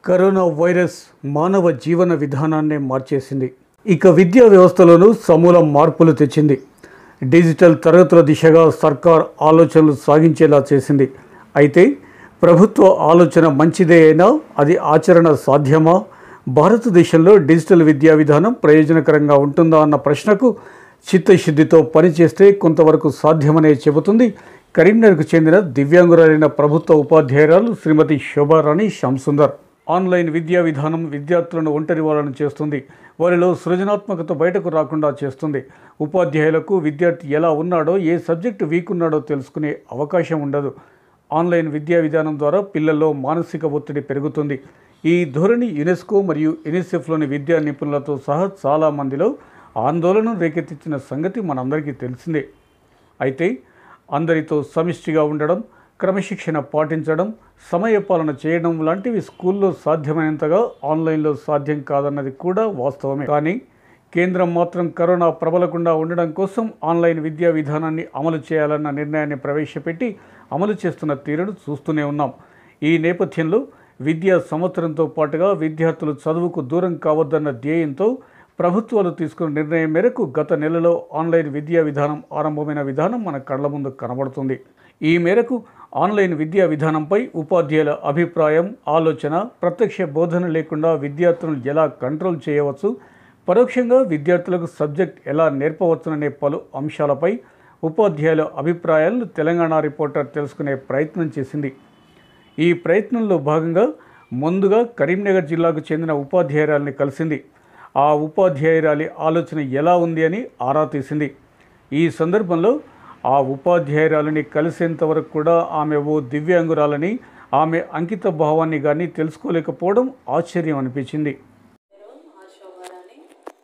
Corona virus మానవ జీవన విధానాన్నే మార్చేసింది ఇక విద్యా వ్యవస్థలోనూ సమూల మార్పులు తెచ్చింది డిజిటల్ తరగతుల దిశగా సర్కార్ ఆలోచనలు సాగించేలా చేసింది అయితే ప్రభుత్వ ఆలోచన మంచిదే అయినా అది ఆచరణ సాధ్యమా భారతదేశంలో డిజిటల్ విద్యా విధానం ప్రయోజనకరంగా ఉంటుందా అన్న ప్రశ్నకు చిత్తశుద్ధితో పనిచేస్తే కొంతవరకు సాధ్యమనే చెబుతుంది కరీంనగర్కు చెందిన దివ్యాంగురాలైన ప్రభుత్వ ఉపాధ్యాయురాలు శ్రీమతి శోభారాణి శ్యామ్సుందర్ ఆన్లైన్ విద్యా విధానం విద్యార్థులను ఒంటరి వాళ్ళను చేస్తుంది వారిలో సృజనాత్మకత బయటకు రాకుండా చేస్తుంది ఉపాధ్యాయులకు విద్యార్థి ఎలా ఉన్నాడో ఏ సబ్జెక్టు వీక్ ఉన్నాడో తెలుసుకునే అవకాశం ఉండదు ఆన్లైన్ విద్యా విధానం ద్వారా పిల్లల్లో మానసిక ఒత్తిడి పెరుగుతుంది ఈ ధోరణి యునెస్కో మరియు యునిసెఫ్లోని విద్యా నిపుణులతో సహా చాలామందిలో ఆందోళన రేకెత్తించిన సంగతి మనందరికీ తెలిసిందే అయితే అందరితో సమిష్టిగా ఉండడం క్రమశిక్షణ పాటించడం సమయపాలన చేయడం లాంటివి స్కూల్లో సాధ్యమైనంతగా ఆన్లైన్లో సాధ్యం కాదన్నది కూడా వాస్తవమే కానీ కేంద్రం మాత్రం కరోనా ప్రబలకుండా ఉండడం కోసం ఆన్లైన్ విద్యా విధానాన్ని అమలు చేయాలన్న నిర్ణయాన్ని ప్రవేశపెట్టి అమలు చేస్తున్న తీరును చూస్తూనే ఉన్నాం ఈ నేపథ్యంలో విద్యా సంవత్సరంతో పాటుగా విద్యార్థులు చదువుకు దూరం కావద్దన్న ధ్యేయంతో ప్రభుత్వాలు తీసుకున్న నిర్ణయం మేరకు గత నెలలో ఆన్లైన్ విద్యా విధానం ఆరంభమైన విధానం మన కళ్ళ ముందు కనబడుతుంది ఈ మేరకు ఆన్లైన్ విద్యా విధానంపై ఉపాధ్యాయుల అభిప్రాయం ఆలోచన ప్రత్యక్ష బోధన లేకుండా విద్యార్థులను ఎలా కంట్రోల్ చేయవచ్చు పరోక్షంగా విద్యార్థులకు సబ్జెక్ట్ ఎలా నేర్పవచ్చుననే పలు అంశాలపై ఉపాధ్యాయుల అభిప్రాయాలను తెలంగాణ రిపోర్టర్ తెలుసుకునే ప్రయత్నం చేసింది ఈ ప్రయత్నంలో భాగంగా ముందుగా కరీంనగర్ జిల్లాకు చెందిన ఉపాధ్యాయురాలిని కలిసింది ఆ ఉపాధ్యాయురాలి ఆలోచన ఎలా ఉంది అని ఆరా తీసింది ఈ సందర్భంలో ఆ ఉపాధ్యాయురాలిని కలిసేంత వరకు కూడా ఆమె ఓ దివ్యాంగురాలని ఆమె అంకిత భావాన్ని కానీ తెలుసుకోలేకపోవడం ఆశ్చర్యం అనిపించింది పేరు ఆశోభారాణి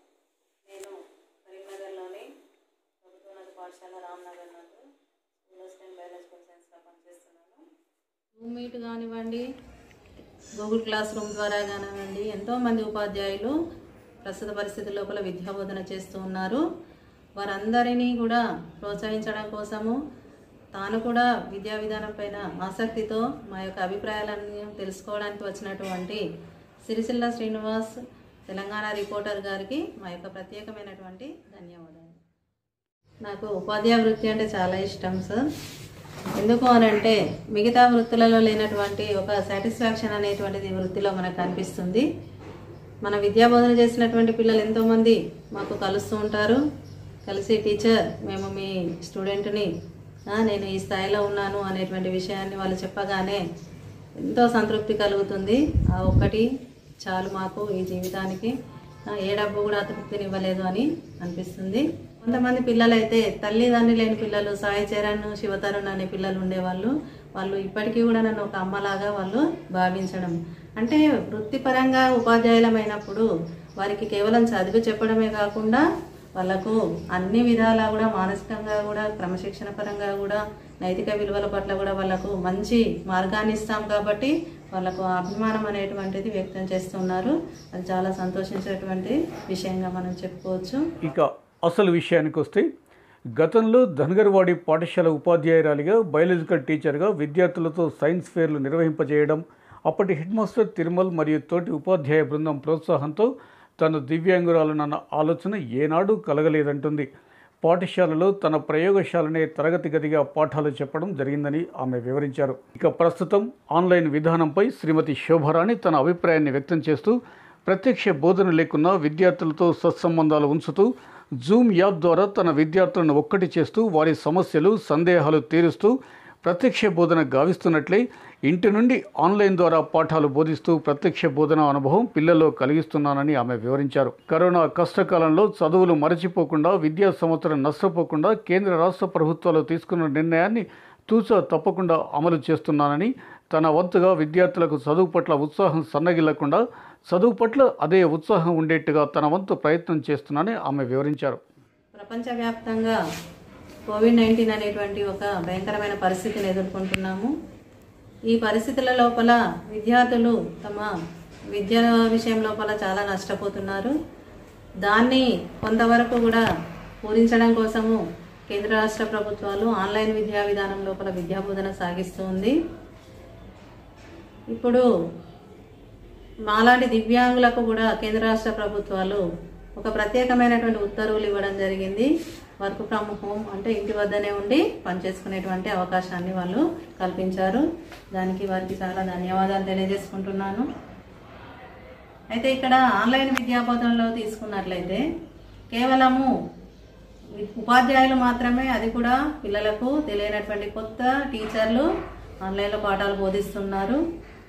నేను కరీంనగర్లోని ప్రభుత్వోన్నత పాఠశాల రామ్నగర్ నందు స్కూల్ అసిస్టెంట్ బయాలజికల్ సైన్స్గా పనిచేస్తున్నాను జూమ్ మీట్ కానివ్వండి గూగుల్ క్లాస్ రూమ్ ద్వారా కానివ్వండి ఎంతోమంది ఉపాధ్యాయులు ప్రస్తుత పరిస్థితి లోపల విద్యాబోధన చేస్తూ ఉన్నారు వారందరినీ కూడా ప్రోత్సహించడం కోసము తాను కూడా విద్యా విధానం పైన ఆసక్తితో మా యొక్క అభిప్రాయాలను తెలుసుకోవడానికి వచ్చినటువంటి సిరిసిల్ల శ్రీనివాస్ తెలంగాణ రిపోర్టర్ గారికి మా యొక్క ప్రత్యేకమైనటువంటి ధన్యవాదాలు నాకు ఉపాధ్యాయ వృత్తి అంటే చాలా ఇష్టం సార్ ఎందుకు అనంటే మిగతా వృత్తులలో లేనటువంటి ఒక సాటిస్ఫాక్షన్ అనేటువంటిది ఈ వృత్తిలో మనకు కనిపిస్తుంది మన విద్యా బోధన చేసినటువంటి పిల్లలు ఎంతోమంది మాకు కలుస్తూ ఉంటారు కలిసి టీచర్ మేము మీ స్టూడెంట్ని ఆ, నేను ఈ స్థాయిలో ఉన్నాను అనేటువంటి విషయాన్ని వాళ్ళు చెప్పగానే ఎంతో సంతృప్తి కలుగుతుంది ఆ ఒక్కటి చాలు మాకు ఈ జీవితానికి ఆ, ఏ డబ్బు కూడా తృప్తినివ్వలేదు అని అనిపిస్తుంది కొంతమంది పిల్లలైతే తల్లిదండ్రి లేని పిల్లలు సాయి చరణ్ శివతరుణ్ అనే పిల్లలు ఉండేవాళ్ళు వాళ్ళు ఇప్పటికీ కూడా నన్ను ఒక అమ్మలాగా వాళ్ళు భావించడం అంటే వృత్తిపరంగా ఉపాధ్యాయులమైనప్పుడు వారికి కేవలం చదువు చెప్పడమే కాకుండా వాళ్ళకు అన్ని విధాలా కూడా మానసికంగా కూడా క్రమశిక్షణ పరంగా కూడా నైతిక విలువల పట్ల కూడా వాళ్ళకు మంచి మార్గాన్ని ఇస్తాం కాబట్టి వాళ్ళకు ఆ అభిమానం అనేటువంటిది వ్యక్తం చేస్తున్నారు అది చాలా సంతోషించేటువంటి విషయంగా మనం చెప్పుకోవచ్చు ఇక అసలు విషయానికి వస్తే గతంలో ధనగర్వాడి పాఠశాల ఉపాధ్యాయురాలిగా బయాలజికల్ టీచర్గా విద్యార్థులతో సైన్స్ ఫేర్లు నిర్వహింపజేయడం అప్పటి హెడ్ మాస్టర్ తిరుమల్ మరియు తోటి ఉపాధ్యాయ బృందం ప్రోత్సాహంతో తను దివ్యాంగురాలనన్న ఆలోచన ఏనాడు కలగలేదంటుంది పాఠశాలలో తన ప్రయోగశాలనే తరగతి గదిగా పాఠాలు చెప్పడం జరిగిందని ఆమె వివరించారు ఇక ప్రస్తుతం ఆన్లైన్ విధానంపై శ్రీమతి శోభారాణి తన అభిప్రాయాన్ని వ్యక్తం చేస్తూ ప్రత్యక్ష బోధన లేకున్నా విద్యార్థులతో సత్సంబంధాలు ఉంచుతూ జూమ్ యాప్ ద్వారా తన విద్యార్థులను ఒక్కటి చేస్తూ వారి సమస్యలు సందేహాలు తీరుస్తూ ప్రత్యక్ష బోధన గావిస్తున్నట్లే ఇంటి నుండి ఆన్లైన్ ద్వారా పాఠాలు బోధిస్తూ ప్రత్యక్ష బోధన అనుభవం పిల్లల్లో కలిగిస్తున్నానని ఆమె వివరించారు కరోనా కష్టకాలంలో చదువులు మరచిపోకుండా విద్యా సంవత్సరం నష్టపోకుండా కేంద్ర రాష్ట్ర ప్రభుత్వాలు తీసుకున్న నిర్ణయాన్ని తూచా తప్పకుండా అమలు చేస్తున్నానని తన వంతుగా విద్యార్థులకు చదువు పట్ల ఉత్సాహం సన్నగిల్లకుండా చదువు పట్ల అదే ఉత్సాహం ఉండేట్టుగా తన వంతు ప్రయత్నం చేస్తున్నానని ఆమె వివరించారు ప్రపంచవ్యాప్తంగా కోవిడ్ నైన్టీన్ అనేటువంటి ఒక భయంకరమైన పరిస్థితిని ఎదుర్కొంటున్నాము ఈ పరిస్థితుల లోపల విద్యార్థులు తమ విద్య విషయం లోపల చాలా నష్టపోతున్నారు దాన్ని కొంతవరకు కూడా పూరించడం కోసము కేంద్ర రాష్ట్ర ప్రభుత్వాలు ఆన్లైన్ విద్యా విధానం లోపల విద్యాబోధన సాగిస్తూ ఉంది ఇప్పుడు మాలాంటి దివ్యాంగులకు కూడా కేంద్ర రాష్ట్ర ప్రభుత్వాలు ఒక ప్రత్యేకమైనటువంటి ఉత్తర్వులు ఇవ్వడం జరిగింది వర్క్ ఫ్రమ్ హోమ్ అంటే ఇంటి వద్దనే ఉండి పనిచేసుకునేటువంటి అవకాశాన్ని వాళ్ళు కల్పించారు దానికి వారికి చాలా ధన్యవాదాలు తెలియజేసుకుంటున్నాను అయితే ఇక్కడ ఆన్లైన్ విద్యాబోధనలో తీసుకున్నట్లయితే కేవలము ఉపాధ్యాయులు మాత్రమే అది కూడా పిల్లలకు తెలియనటువంటి కొత్త టీచర్లు ఆన్లైన్లో పాఠాలు బోధిస్తున్నారు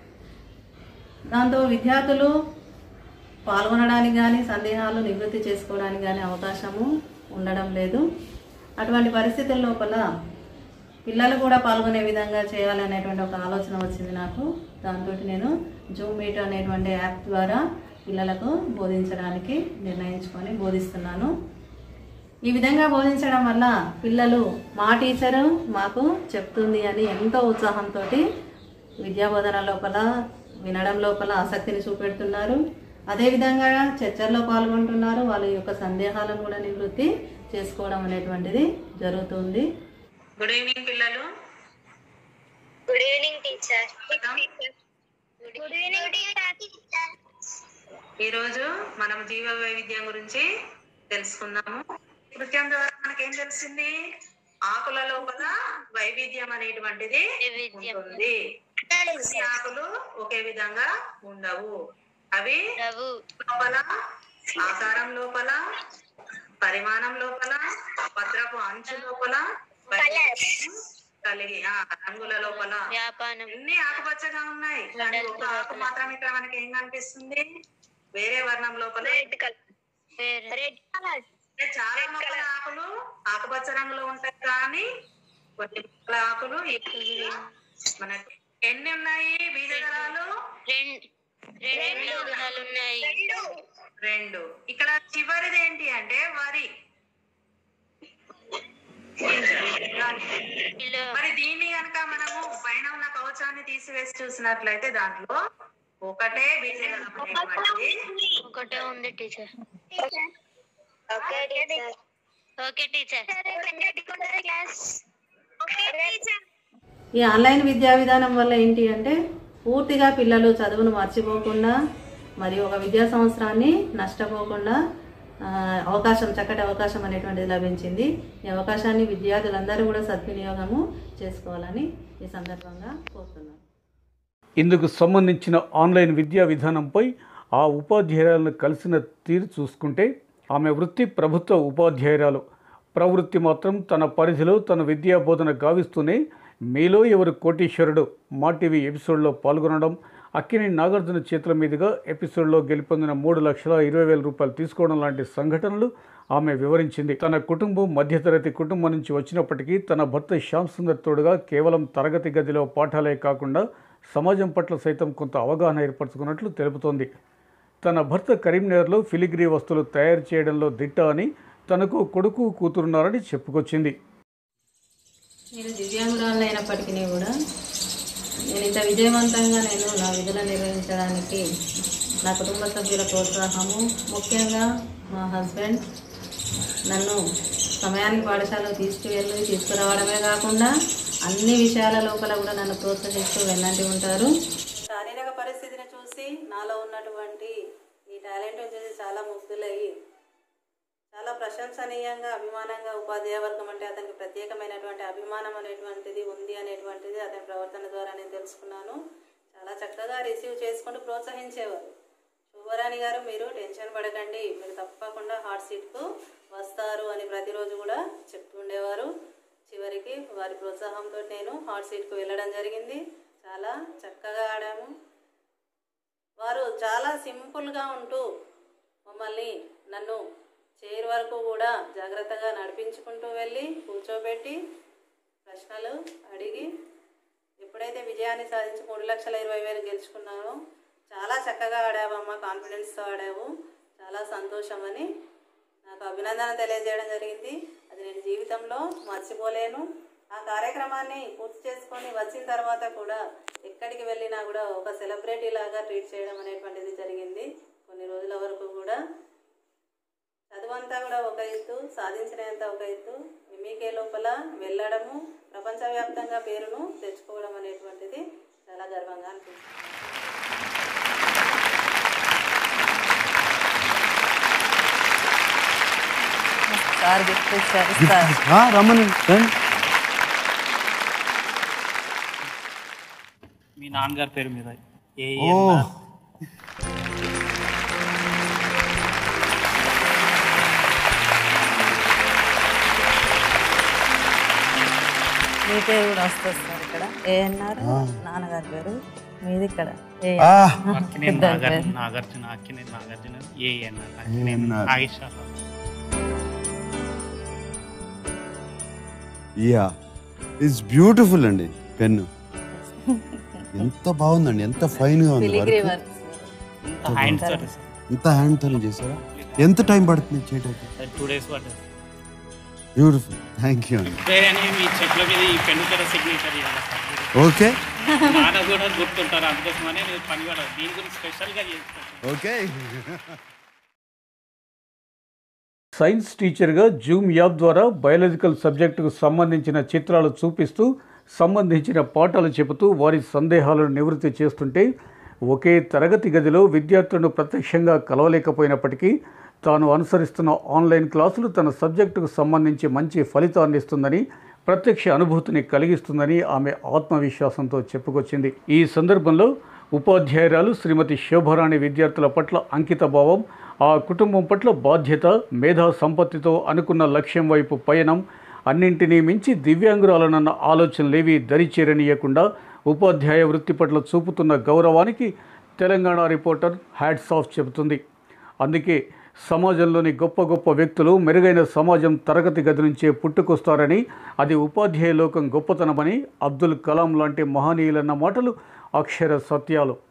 దాంతో విద్యార్థులు పాల్గొనడానికి కానీ సందేహాలు నివృత్తి చేసుకోవడానికి కానీ అవకాశము ఉండడం లేదు అటువంటి పరిస్థితుల లోపల పిల్లలు కూడా పాల్గొనే విధంగా చేయాలనేటువంటి ఒక ఆలోచన వచ్చింది నాకు దాంతో నేను జూమ్ మీట్ అనేటువంటి యాప్ ద్వారా పిల్లలకు బోధించడానికి నిర్ణయించుకొని బోధిస్తున్నాను ఈ విధంగా బోధించడం వల్ల పిల్లలు మా టీచరు మాకు చెప్తుంది అని ఎంతో ఉత్సాహంతో విద్యాబోధన లోపల వినడం లోపల ఆసక్తిని చూపెడుతున్నారు అదేవిధంగా చర్చల్లో పాల్గొంటున్నారు వాళ్ళ యొక్క సందేహాలను కూడా నివృత్తి చేసుకోవడం అనేటువంటిది జరుగుతుంది గుడ్ ఈవినింగ్ పిల్లలు good evening teacher good evening teacher ఈరోజు మనం జీవ వైవిధ్యం గురించి తెలుసుకుందాము నృత్యం ద్వారా మనకేం తెలిసింది ఆకుల లోపల వైవిధ్యం అనేటువంటిది వైవిధ్యం. ఉంటుంది అన్ని ఆకులు ఒకే విధంగా ఉండవు అవి రఘు లోపల ఆకారం లోపల పరిమాణం లోపల పత్రపు అంచు లోపల వైవిధ్యం కలిగి ఆ రంగుల లోపల వ్యాపారం అన్ని ఆకుపచ్చగా ఉన్నాయి కానీ ఒక ఆకు మాత్రం ఇక్కడ మనకి ఏం కనిపిస్తుంది వేరే వర్ణం లోపల రెడ్ కలర్ రెడ్ కలర్ అంటే చాలా మొక్కల ఆకులు ఆకుపచ్చ రంగులో ఉంటాయి కానీ కొన్ని మొక్కల ఆకులు ఎక్కువ మనకి ఎన్ని ఉన్నాయి బీజదళాలు రెండు రెండు గుణాలు ఉన్నాయి రెండు ఇక్కడ చివరిది ఏంటి అంటే వరి ఇలా మరి దీన్ని గనక మనము పైన ఉన్న కవచాన్ని తీసివేసి చూసినట్లయితే దాంట్లో ఒకటే బీజదళం అనేటువంటిది ఒకటే ఉంది టీచర్ ఓకే టీచర్ ఈ ఆన్లైన్ విద్యా విధానం వల్ల ఏంటి అంటే పూర్తిగా పిల్లలు చదువును మర్చిపోకుండా మరియు ఒక విద్యా సంవత్సరాన్ని నష్టపోకుండా ఆ, అవకాశం చక్కటి అవకాశం అనేటువంటిది లభించింది ఈ అవకాశాన్ని విద్యార్థులందరూ కూడా సద్వినియోగము చేసుకోవాలని ఈ సందర్భంగా కోరుతున్నాను ఇందుకు సంబంధించిన ఆన్లైన్ విద్యా విధానంపై ఆ ఉపాధ్యాయురాలను కలిసిన తీరు చూసుకుంటే ఆమె వృత్తి ప్రభుత్వ ఉపాధ్యాయురాలు ప్రవృత్తి మాత్రం తన పరిధిలో తన విద్యా బోధన గావిస్తూనే మీలో ఎవరు కోటీశ్వరుడు మా టీవీ ఎపిసోడ్లో పాల్గొనడం అక్కిని నాగార్జున చేతుల మీదుగా ఎపిసోడ్లో గెలుపొందిన మూడు లక్షల ఇరవై వేల రూపాయలు తీసుకోవడం లాంటి సంఘటనలు ఆమె వివరించింది తన కుటుంబం మధ్యతరగతి కుటుంబం నుంచి వచ్చినప్పటికీ తన భర్త శ్యామ్ సుందర్ తోడుగా కేవలం తరగతి గదిలో పాఠాలే కాకుండా సమాజం పట్ల సైతం కొంత అవగాహన ఏర్పరచుకున్నట్లు తెలుపుతోంది తన భర్త కరీంనగర్లో ఫిలిగ్రీ వస్తువులు తయారు చేయడంలో దిట్ట అని తనకు కొడుకు కూతురున్నారని చెప్పుకొచ్చింది నేను దివ్యాంగురాలు అయినప్పటికీ కూడా నేను ఇంత విజయవంతంగా నేను నా విధులు నిర్వహించడానికి నా కుటుంబ సభ్యుల ప్రోత్సాహము ముఖ్యంగా మా హస్బెండ్ నన్ను సమయానికి పాఠశాలకు తీసుకువెళ్ళి తీసుకురావడమే కాకుండా అన్ని విషయాల లోపల కూడా నన్ను ప్రోత్సహిస్తూ వెన్నంటి ఉంటారు శారీరక పరిస్థితిని చూసి నాలో ఉన్నటువంటి ఈ టాలెంట్ చూసి చాలా ముగ్ధులయ్యి చాలా ప్రశంసనీయంగా అభిమానంగా ఉపాధ్యాయ వర్గం అంటే అతనికి ప్రత్యేకమైనటువంటి అభిమానం అనేటువంటిది ఉంది అనేటువంటిది అతని ప్రవర్తన ద్వారా నేను తెలుసుకున్నాను చాలా చక్కగా రిసీవ్ చేసుకుంటూ ప్రోత్సహించేవారు శుభరాణి గారు మీరు టెన్షన్ పడకండి మీరు తప్పకుండా హాట్ సీట్కు వస్తారు అని ప్రతిరోజు కూడా చెప్తుండేవారు చివరికి వారి ప్రోత్సాహంతో నేను హాట్ సీట్కు వెళ్ళడం జరిగింది చాలా చక్కగా ఆడాము వారు చాలా సింపుల్గా ఉంటూ మమ్మల్ని నన్ను చైర్ వరకు కూడా జాగ్రత్తగా నడిపించుకుంటూ వెళ్ళి కూర్చోబెట్టి ప్రశ్నలు అడిగి ఎప్పుడైతే విజయాన్ని సాధించి మూడు లక్షల ఇరవై వేలు గెలుచుకున్నానో చాలా చక్కగా ఆడావమ్మా కాన్ఫిడెన్స్తో ఆడావు చాలా సంతోషం అని నాకు అభినందన తెలియజేయడం జరిగింది అది నేను జీవితంలో మర్చిపోలేను ఆ కార్యక్రమాన్ని పూర్తి చేసుకొని వచ్చిన తర్వాత కూడా ఎక్కడికి వెళ్ళినా కూడా ఒక సెలబ్రిటీ లాగా ట్రీట్ చేయడం అనేటువంటిది జరిగింది కొన్ని రోజుల వరకు కూడా చదువంతా కూడా ఒక ఎత్తు సాధించినంత ఒక ఎత్తు ఎంఈకే లోపల వెళ్ళడము ప్రపంచవ్యాప్తంగా పేరును తెచ్చుకోవడం అనేటువంటిది చాలా గర్వంగా అనిపిస్తుంది సార్ గిఫ్ట్ ఇచ్చారు ఇస్తారు ఆ, రమ్మని రండి. మీ నాన్నగారి పేరు మీద ఏ ఓ మీ పేరు కూడా వస్తుంది సార్ ఇక్కడ ఏఎన్ఆర్ నాన్నగారి పేరు మీది ఇక్కడ ఏ ఆ, అక్కినే నాగార్జున నాగార్జున అక్కినే నాగార్జున ఏ అన్నారు అక్కినే అన్నారు. ఆయిషా యా ఇట్స్ బ్యూటిఫుల్ అండి పెన్ను ఎంత బాగుందండి ఎంత ఫైన్ గా ఉంది ఫిలిగ్రీ వర్క్ వర్క్ ఇంత హ్యాండ్ సార్ ఎంత హ్యాండ్ తోనే చేశారా ఎంత టైం పడుతుంది చేయడానికి టూ డేస్ పడ్డది బ్యూటిఫుల్ థ్యాంక్ యూ అండి వేరేనే మీ చెట్ల మీద ఈ పెన్ను కూడా సిగ్నేచర్ చేయాలి సార్ ఓకే నాన్న కూడా గుర్తుంటారు అందుకోసమనే నేను పని కూడా దీని గురించి స్పెషల్గా చేస్తాను ఓకే సైన్స్ టీచర్గా జూమ్ యాప్ ద్వారా బయాలజికల్ సబ్జెక్టుకు సంబంధించిన చిత్రాలు చూపిస్తూ సంబంధించిన పాఠాలు చెబుతూ వారి సందేహాలను నివృత్తి చేస్తుంటే ఒకే తరగతి గదిలో విద్యార్థులను ప్రత్యక్షంగా కలవలేకపోయినప్పటికీ తాను అనుసరిస్తున్న ఆన్లైన్ క్లాసులు తన సబ్జెక్టుకు సంబంధించి మంచి ఫలితాన్ని ఇస్తుందని ప్రత్యక్ష అనుభూతిని కలిగిస్తుందని ఆమె ఆత్మవిశ్వాసంతో చెప్పుకొచ్చింది ఈ సందర్భంలో ఉపాధ్యాయురాలు శ్రీమతి శోభరాణి విద్యార్థుల పట్ల అంకితభావం ఆ కుటుంబం పట్ల బాధ్యత మేధా సంపత్తితో అనుకున్న లక్ష్యం వైపు పయనం అన్నింటినీ మించి దివ్యాంగురాలనన్న ఆలోచనలేవి దరిచేరనీయకుండా ఉపాధ్యాయ వృత్తి పట్ల చూపుతున్న గౌరవానికి తెలంగాణ రిపోర్టర్ హ్యాట్స్ ఆఫ్ చెబుతుంది అందుకే సమాజంలోని గొప్ప గొప్ప వ్యక్తులు మెరుగైన సమాజం తరగతి గది నుంచే పుట్టుకొస్తారని అది ఉపాధ్యాయ లోకం గొప్పతనమని అబ్దుల్ కలాం లాంటి మహనీయులన్న మాటలు అక్షర సత్యాలు